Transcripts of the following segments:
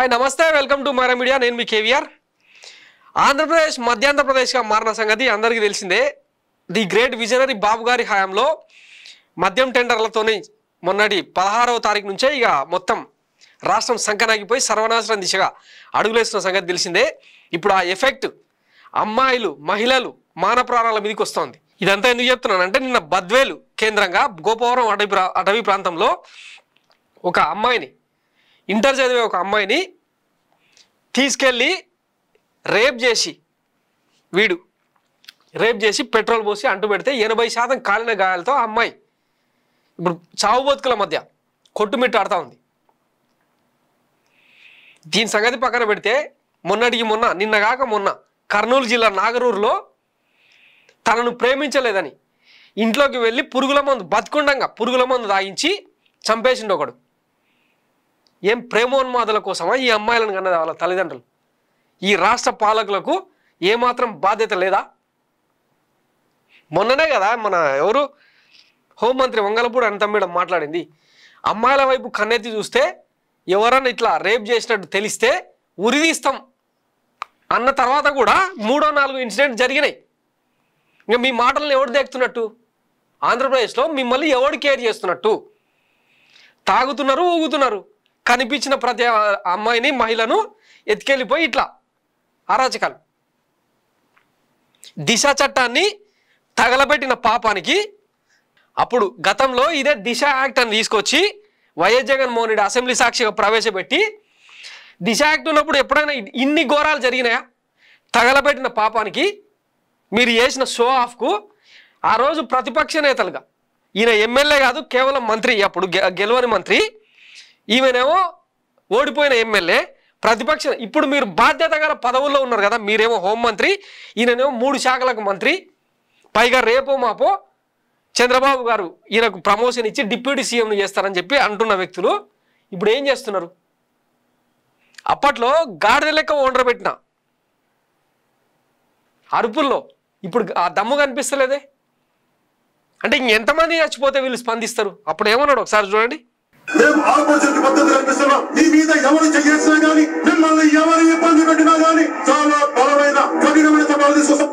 Hi నమస్తే welcome to మరా media నేను మీ కేవీఆర్ ఆంధ్రప్రదేశ్ మధ్యాంధ్రప్రదేశ్గా మారిన సంగతి అందరికీ తెలిసిందే ది గ్రేట్ విజనరీ బాబు గారి హయాంలో మద్యం టెండర్లతోనే మొన్నటి పదహారవ తారీఖు నుంచే ఇక మొత్తం రాష్ట్రం సంకనాగిపోయి సర్వనాశనం దిశగా అడుగులేస్తున్న సంగతి తెలిసిందే ఇప్పుడు ఆ ఎఫెక్ట్ అమ్మాయిలు మహిళలు మాన ప్రాణాల మీదకి వస్తోంది ఇదంతా ఎందుకు చెప్తున్నానంటే నిన్న బద్వేలు కేంద్రంగా గోపవరం అటవీ ప్రా అటవీ ప్రాంతంలో ఒక అమ్మాయిని ఇంటర్ చదివే ఒక అమ్మాయిని తీసుకెళ్ళి రేప్ చేసి వీడు రేప్ చేసి పెట్రోల్ పోసి అంటు పెడితే ఎనభై శాతం కాలిన గాయాలతో ఆ అమ్మాయి ఇప్పుడు చావు బతుకుల మధ్య కొట్టుమిట్టు ఆడుతూ ఉంది దీని సంగతి పక్కన పెడితే మొన్నటికి మొన్న నిన్న కాక మొన్న కర్నూలు జిల్లా నాగరూరులో తనను ప్రేమించలేదని ఇంట్లోకి వెళ్ళి పురుగుల మందు బతుకుండంగా పురుగుల మందు తాగించి చంపేసిండు ఒకడు ఏం ప్రేమోన్మాదుల కోసమా ఈ అమ్మాయిలను కన్నది వాళ్ళ తల్లిదండ్రులు ఈ రాష్ట్ర పాలకులకు ఏమాత్రం బాధ్యత లేదా మొన్ననే కదా మన ఎవరు హోంమంత్రి వంగలపూడి అనంతమ్మేడం మాట్లాడింది అమ్మాయిల వైపు కన్నెత్తి చూస్తే ఎవరన్నా ఇట్లా రేప్ చేసినట్టు తెలిస్తే ఉరిదీస్తాం అన్న తర్వాత కూడా మూడో నాలుగు ఇన్సిడెంట్ జరిగినాయి ఇంకా మీ మాటలను ఎవడు దేకుతున్నట్టు ఆంధ్రప్రదేశ్లో మిమ్మల్ని ఎవడు కేర్ చేస్తున్నట్టు తాగుతున్నారు ఊగుతున్నారు కనిపించిన ప్రతి ఆ- అమ్మాయిని మహిళను ఎత్తుకెళ్ళిపోయి ఇట్లా అరాచకాలు దిశ చట్టాన్ని తగలబెట్టిన పాపానికి అప్పుడు గతంలో ఇదే దిశ యాక్ట్ అని తీసుకొచ్చి వైఎస్ జగన్మోహన్ రెడ్డి అసెంబ్లీ సాక్షిగా ప్రవేశపెట్టి దిశ యాక్ట్ ఉన్నప్పుడు ఎప్పుడైనా ఇ- ఇన్ని ఘోరాలు జరిగినాయా తగలబెట్టిన పాపానికి మీరు చేసిన షో ఆఫ్కు ఆ రోజు ప్రతిపక్ష నేతలుగా ఈయన ఎమ్మెల్యే కాదు కేవలం మంత్రి అప్పుడు గె- గెలవని మంత్రి ఈమెనేమో ఓడిపోయిన ఎమ్మెల్యే ప్రతిపక్ష ఇప్పుడు మీరు బాధ్యత గల పదవుల్లో ఉన్నారు కదా మీరేమో హోంమంత్రి ఈయననేమో మూడు శాఖలకు మంత్రి పైగా రేపో మాపో చంద్రబాబు గారు ఈయనకు ప్రమోషన్ ఇచ్చి డిప్యూటీ సీఎంను చేస్తారని చెప్పి అంటున్న వ్యక్తులు ఇప్పుడు ఏం చేస్తున్నారు అప్పట్లో గాడిద లెక్క ఓనర్ పెట్టిన అరుపుల్లో ఇప్పుడు ఆ దమ్ము కనిపిస్తలేదే అంటే ఇంకెంతమంది చచ్చిపోతే వీళ్ళు స్పందిస్తారు అప్పుడు ఏమన్నాడు ఒకసారి చూడండి మేము ఆపోజిట్ పద్ధతి కల్పిస్తున్నాం మీ మీద ఎవరు చేసినా గానీ మిమ్మల్ని ఎవరు ఇబ్బంది పెట్టినా గానీ చాలా బలమైన కఠినమైన చట్టాలు తీసుకొస్తాం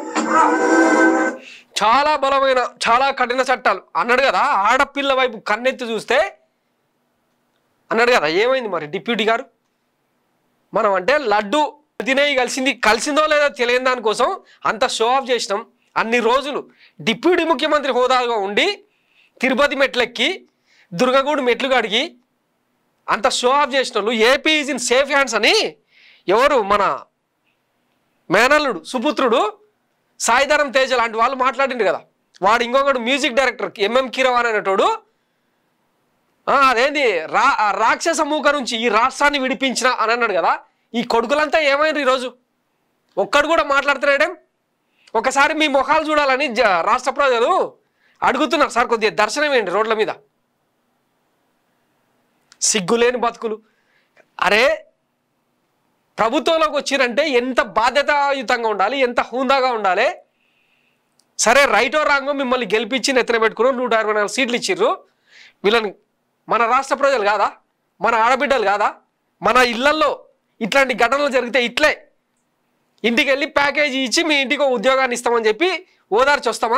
చాలా బలమైన చాలా కఠిన చట్టాలు అన్నాడు కదా ఆడపిల్ల వైపు కన్నెత్తి చూస్తే అన్నాడు కదా ఏమైంది మరి డిప్యూటీ గారు మనం అంటే లడ్డు తినేయి కలిసింది కలిసిందో లేదో తెలియని దానికోసం అంత షో ఆఫ్ చేసినాం అన్ని రోజులు డిప్యూటీ ముఖ్యమంత్రి హోదాగా ఉండి తిరుపతి మెట్లెక్కి దుర్గగూడు మెట్లు కడిగి అంత షో ఆఫ్ చేసిన వాళ్ళు AP is in safe hands అని ఎవరు మన మేనల్లుడు సుపుత్రుడు సాయిధరం తేజ లాంటి వాళ్ళు మాట్లాడిండు కదా వాడు ఇంకొకడు మ్యూజిక్ డైరెక్టర్ ఎంఎం కీరవాన్ అనేటోడు ఆ, అదేంది రా ఆ రాక్షస మూక నుంచి ఈ రాష్ట్రాన్ని విడిపించిన అని అన్నాడు కదా ఈ కొడుకులంతా ఏమైంది ఈరోజు ఒక్కడు కూడా మాట్లాడుతున్నాడేం ఒకసారి మీ ముఖాలు చూడాలని జ- రాష్ట్ర ప్రజలు అడుగుతున్నారు సార్ కొద్దిగా దర్శనం ఏంటి రోడ్ల మీద సిగ్గులేని బతుకులు అరే ప్రభుత్వంలోకి వచ్చిరంటే ఎంత బాధ్యతాయుతంగా ఉండాలి ఎంత హుందాగా ఉండాలి సరే రైటో రాంగో మిమ్మల్ని గెలిపించి నెత్తిన పెట్టుకుని నూట అరవై నాలుగు సీట్లు ఇచ్చిర్రు వీళ్ళని మన రాష్ట్ర ప్రజలు కాదా మన ఆడబిడ్డలు కాదా మన ఇళ్లల్లో ఇట్లాంటి ఘటనలు జరిగితే ఇట్లే ఇంటికి వెళ్ళి ప్యాకేజీ ఇచ్చి మీ ఇంటికి ఒక ఉద్యోగాన్ని ఇస్తామని చెప్పి ఓదార్చి వస్తామా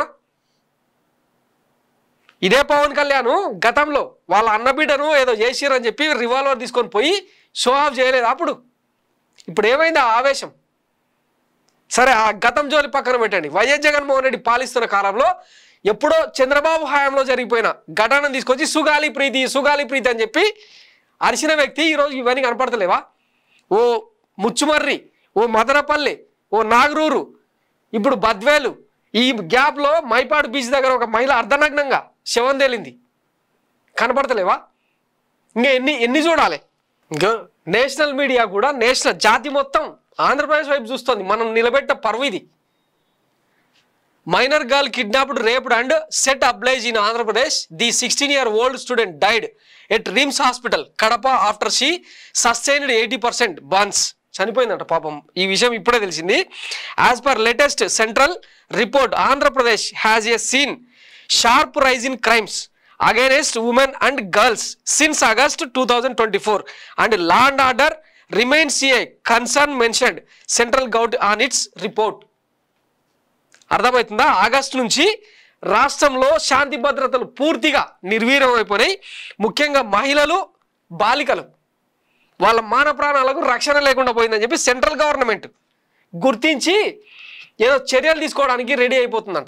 ఇదే పవన్ కళ్యాణ్ గతంలో వాళ్ళ అన్నబిడ్డను ఏదో చేసిరని చెప్పి రివాల్వర్ తీసుకొని పోయి షో ఆఫ్ చేయలేదు అప్పుడు ఇప్పుడు ఏమైంది ఆ ఆవేశం సరే ఆ గతం జోలి పక్కన పెట్టండి వైఎస్ జగన్మోహన్ రెడ్డి పాలిస్తున్న కాలంలో ఎప్పుడో చంద్రబాబు హయాంలో జరిగిపోయిన ఘటనను తీసుకొచ్చి సుగాలి ప్రీతి సుగాలి ప్రీతి అని చెప్పి అరిచిన వ్యక్తి ఈరోజు ఇవన్నీ కనపడతలేవా ఓ ముచ్చుమర్రి ఓ మదనపల్లి ఓ నాగరూరు ఇప్పుడు బద్వేలు ఈ గ్యాప్లో మైపాడు బీచ్ దగ్గర ఒక మహిళ అర్ధనగ్నంగా శవం తేలింది కనపడతలేవా ఇంకా ఎన్ని ఎన్ని చూడాలి ఇంకా నేషనల్ మీడియా కూడా నేషనల్ జాతి మొత్తం ఆంధ్రప్రదేశ్ వైపు చూస్తుంది మనం నిలబెట్ట పర్వ ఇది minor girl kidnapped raped and set oblige in Andhra Pradesh the sixteen year old student died at RIMS hospital Kadapa after she sustained eighty percent burns చనిపోయిందంట పాపం ఈ విషయం ఇప్పుడే తెలిసింది as per latest central report Andhra Pradesh has a scene sharp rise in crimes against women and girls since August 2024 and law and order remains a concern mentioned central government on its report అర్థమవుతుందా August నుంచి రాష్ట్రంలో శాంతి భద్రతలు పూర్తిగా నిర్వీర్యం అయిపోయినాయి ముఖ్యంగా మహిళలు బాలికలు వాళ్ళ మాన ప్రాణాలకు రక్షణ లేకుండా పోయిందని చెప్పి సెంట్రల్ గవర్నమెంట్ గుర్తించి ఏదో చర్యలు తీసుకోవడానికి రెడీ అయిపోతుందంట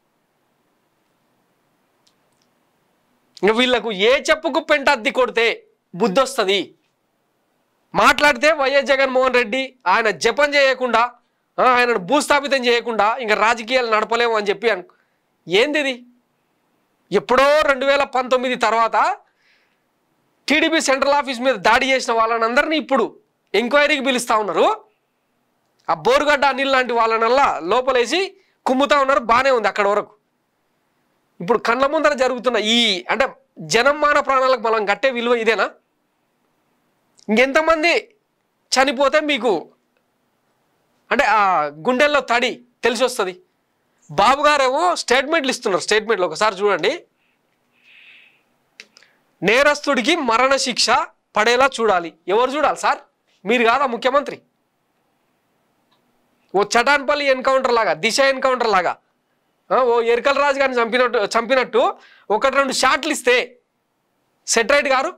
ఇంక వీళ్ళకు ఏ చెప్పుకు పెంట అద్ది కొడితే బుద్ధి వస్తుంది మాట్లాడితే వైఎస్ జగన్మోహన్ రెడ్డి ఆయన జపం చేయకుండా ఆ, ఆయనను భూస్థాపితం చేయకుండా ఇంకా రాజకీయాలు నడపలేము అని చెప్పి అను ఏంది ఇది ఎప్పుడో రెండు వేల పంతొమ్మిది తర్వాత టీడీపీ సెంట్రల్ ఆఫీస్ మీద దాడి చేసిన వాళ్ళని అందరినీ ఇప్పుడు ఎంక్వైరీకి పిలుస్తూ ఉన్నారు ఆ బోరుగడ్డ అనిల్ లాంటి వాళ్ళనల్లా లోపలేసి కుమ్ముతా ఉన్నారు బాగానే ఉంది అక్కడ వరకు ఇప్పుడు కళ్ళ ముందర జరుగుతున్న ఈ అంటే జనం మాన ప్రాణాలకు మనం కట్టే విలువ ఇదేనా ఇంకెంతమంది చనిపోతే మీకు అంటే ఆ గుండెల్లో తడి తెలిసి వస్తుంది బాబు గారేమో స్టేట్మెంట్లు ఇస్తున్నారు స్టేట్మెంట్లు ఒకసారి చూడండి నేరస్తుడికి మరణ శిక్ష పడేలా చూడాలి ఎవరు చూడాలి సార్ మీరు కాదా ముఖ్యమంత్రి ఓ చటాన్పల్లి ఎన్కౌంటర్ లాగా దిశ ఎన్కౌంటర్ లాగా ఆ, ఓ ఎరకల రాజు గారిని చంపినట్టు చంపినట్టు ఒకటి రెండు షాట్లు ఇస్తే సెట్రైట్ గారు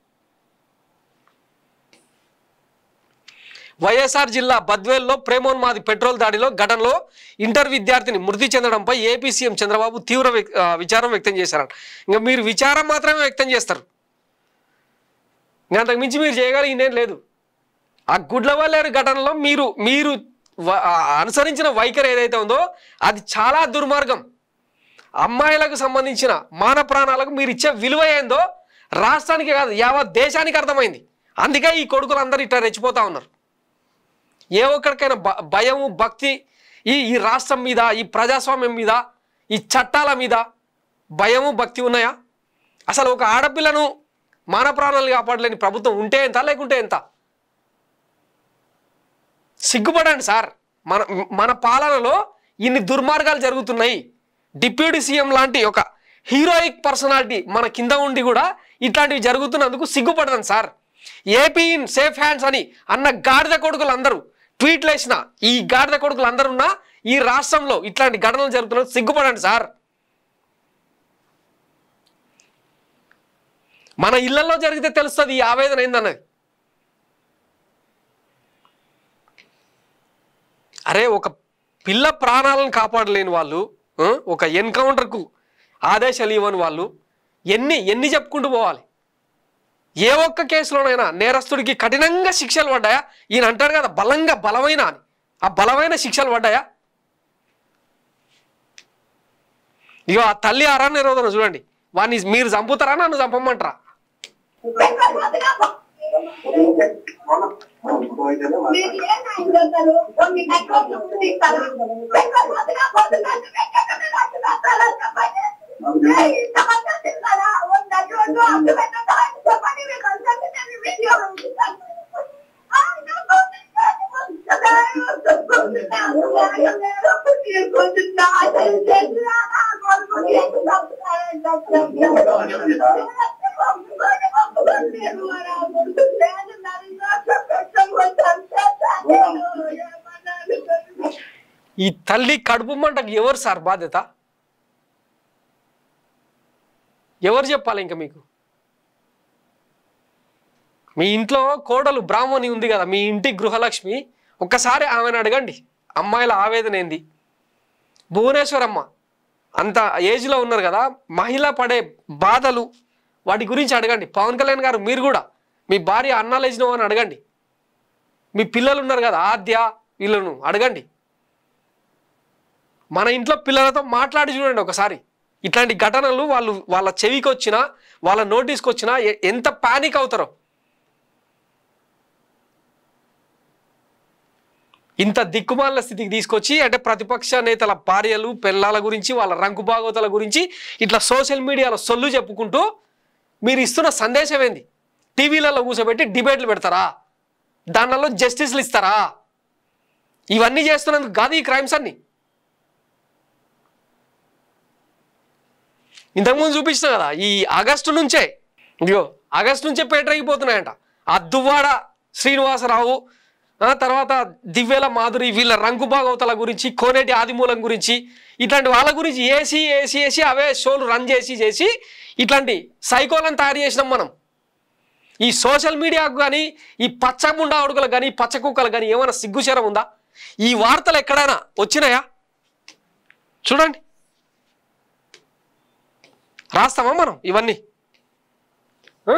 వైఎస్ఆర్ జిల్లా బద్వేల్లో ప్రేమోన్మాది పెట్రోల్ దాడిలో ఘటనలో ఇంటర్ విద్యార్థిని మృతి చెందడంపై ఏపీ సీఎం చంద్రబాబు తీవ్ర వ్యక్- ఆ, విచారం వ్యక్తం చేశారట ఇంకా మీరు విచారం మాత్రమే వ్యక్తం చేస్తారు ఇంకా అంతకు మించి మీరు చేయగలిగిందేం లేదు ఆ గుడ్లవల్లేరు ఘటనలో మీరు మీరు వ- ఆ అనుసరించిన వైఖరి ఏదైతే ఉందో అది చాలా దుర్మార్గం అమ్మాయిలకు సంబంధించిన మాన ప్రాణాలకు మీరు ఇచ్చే విలువ ఏందో రాష్ట్రానికి కాదు యావత్ దేశానికి అర్థమైంది అందుకే ఈ కొడుకులు అందరూ ఇట్లా రెచ్చిపోతా ఉన్నారు ఏ ఒక్కడికైనా భ- భయము భక్తి ఈ ఈ రాష్ట్రం మీద ఈ ప్రజాస్వామ్యం మీద ఈ చట్టాల మీద భయము భక్తి ఉన్నాయా అసలు ఒక ఆడపిల్లను మాన ప్రాణాలు కాపాడలేని ప్రభుత్వం ఉంటే ఎంత లేకుంటే ఎంత సిగ్గుపడండి సార్ మన మన పాలనలో ఇన్ని దుర్మార్గాలు జరుగుతున్నాయి డిప్యూటీ సీఎం లాంటి ఒక హీరోయిక్ పర్సనాలిటీ మన కింద ఉండి కూడా ఇట్లాంటివి జరుగుతున్నందుకు సిగ్గుపడదండి sir AP in safe hands అని అన్న గాడిద కొడుకులు అందరూ ట్వీట్లు వేసిన ఈ గాడిద కొడుకులు అందరూ ఉన్నా ఈ రాష్ట్రంలో ఇట్లాంటి ఘటనలు జరుగుతున్నది సిగ్గుపడండి సార్ మన ఇళ్లలో జరిగితే తెలుస్తుంది ఈ ఆవేదన ఏందన్నది అరే ఒక పిల్ల ప్రాణాలను కాపాడలేని వాళ్ళు ఆ, ఒక ఎన్కౌంటర్కు ఆదేశాలు ఇవ్వని వాళ్ళు ఎన్ని ఎన్ని చెప్పుకుంటూ పోవాలి ఏ ఒక్క కేసులోనైనా నేరస్తుడికి కఠినంగా శిక్షలు పడ్డాయా ఈయన అంటాడు కదా బలంగా బలమైన అని ఆ బలమైన శిక్షలు పడ్డాయా ఇగో ఆ తల్లి అరాన్ని రోజున చూడండి వాడిని మీరు చంపుతారా నన్ను చంపమంటారా మీరు ఏ న్యాయం చేస్తారు? మీ నెట్వర్క్ తీస్తారు. వెంకట్ వదిగా పోతున్నట్టు వెంకట్ వదిగా రాస్తారా చెప్పండి. ఏయ్, ఇంతమంది తిన్నారా? ఓ నెట్వర్క్ అడ్డు పెట్టండి. చెప్పండి మీకు అందరికీ నేను వీడియో పంపిస్తాను. ఆ, నాకు ఈ తల్లి కడుపు మంటకు ఎవరు సార్ బాధ్యత ఎవరు చెప్పాలి ఇంకా మీకు మీ ఇంట్లో కోడలు బ్రాహ్మణి ఉంది కదా మీ ఇంటి గృహలక్ష్మి ఒక్కసారి ఆమెను అడగండి అమ్మాయిల ఆవేదన ఏంది భువనేశ్వరమ్మ అంత ఏజ్లో ఉన్నారు కదా మహిళ పడే బాధలు వాటి గురించి అడగండి పవన్ కళ్యాణ్ గారు మీరు కూడా మీ భార్య అన్నాలు వేసినావు అని అడగండి మీ పిల్లలు ఉన్నారు కదా ఆద్య వీళ్ళను అడగండి మన ఇంట్లో పిల్లలతో మాట్లాడి చూడండి ఒకసారి ఇట్లాంటి ఘటనలు వాళ్ళు వాళ్ళ చెవికి వచ్చినా వాళ్ళ నోటీస్కి వచ్చినా ఎ- ఎంత పానిక్ అవుతారో ఇంత దిక్కుమాలిన స్థితికి తీసుకొచ్చి అంటే ప్రతిపక్ష నేతల భార్యలు పిల్లల గురించి వాళ్ళ రంకు బాగోతల గురించి ఇట్లా సోషల్ మీడియాలో సొల్లు చెప్పుకుంటూ మీరు ఇస్తున్న సందేశం ఏంది టీవీలలో కూర్చోబెట్టి డిబేట్లు పెడతారా దానిలో జస్టిస్లు ఇస్తారా ఇవన్నీ చేస్తున్నందుకు కాదు ఈ క్రైమ్స్ అన్ని ఇంతకుముందు చూపించిన కదా ఈ ఆగస్టు నుంచే ఇదిగో ఆగస్టు నుంచే పేటరైపోతున్నాయంట ఆ దువ్వాడ శ్రీనివాసరావు ఆ తర్వాత దివ్యల మాధురి వీళ్ళ రంగు భాగవతల గురించి కోనేటి ఆదిమూలం గురించి ఇట్లాంటి వాళ్ళ గురించి ఏసి ఏసి ఏసి అవే షోలు రన్ చేసి చేసి ఇట్లాంటి సైకోలను తయారు చేసినాం మనం ఈ సోషల్ మీడియాకు కానీ ఈ పచ్చ ముండా అడుగులకు కానీ పచ్చ కుక్కలు కానీ ఏమైనా సిగ్గుచరం ఉందా ఈ వార్తలు ఎక్కడైనా వచ్చినాయా చూడండి రాస్తామా మనం ఇవన్నీ ఆ?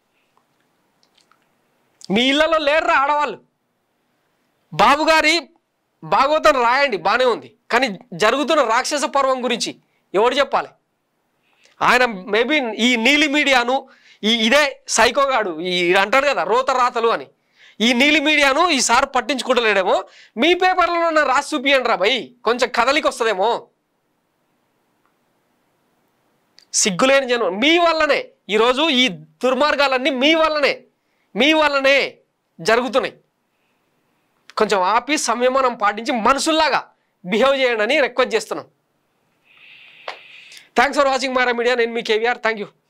మీ ఇళ్లలో లేరురా ఆడవాళ్ళు బాబుగారి భాగవతం రాయండి బాగానే ఉంది కానీ జరుగుతున్న రాక్షస పర్వం గురించి ఎవడు చెప్పాలి ఆయన మేబీ ఈ నీలి మీడియాను ఈ ఇదే సైకోగాడు ఈ అంటాడు కదా రోత రాతలు అని ఈ నీలి మీడియాను ఈసారి పట్టించుకుంటలేడేమో మీ పేపర్లో రాసి చూపియండి రా భయ్ కొంచెం కదలికి వస్తుందేమో సిగ్గులేని జనం మీ వల్లనే ఈరోజు ఈ దుర్మార్గాలన్నీ మీ వల్లనే మీ వల్లనే జరుగుతున్నాయి కొంచెం ఆపి సంయమనం పాటించి మనుషుల్లాగా బిహేవ్ చేయండి అని రిక్వెస్ట్ చేస్తున్నాం thanks for watching Mara media నేను మీ కేవీఆర్ థ్యాంక్ యూ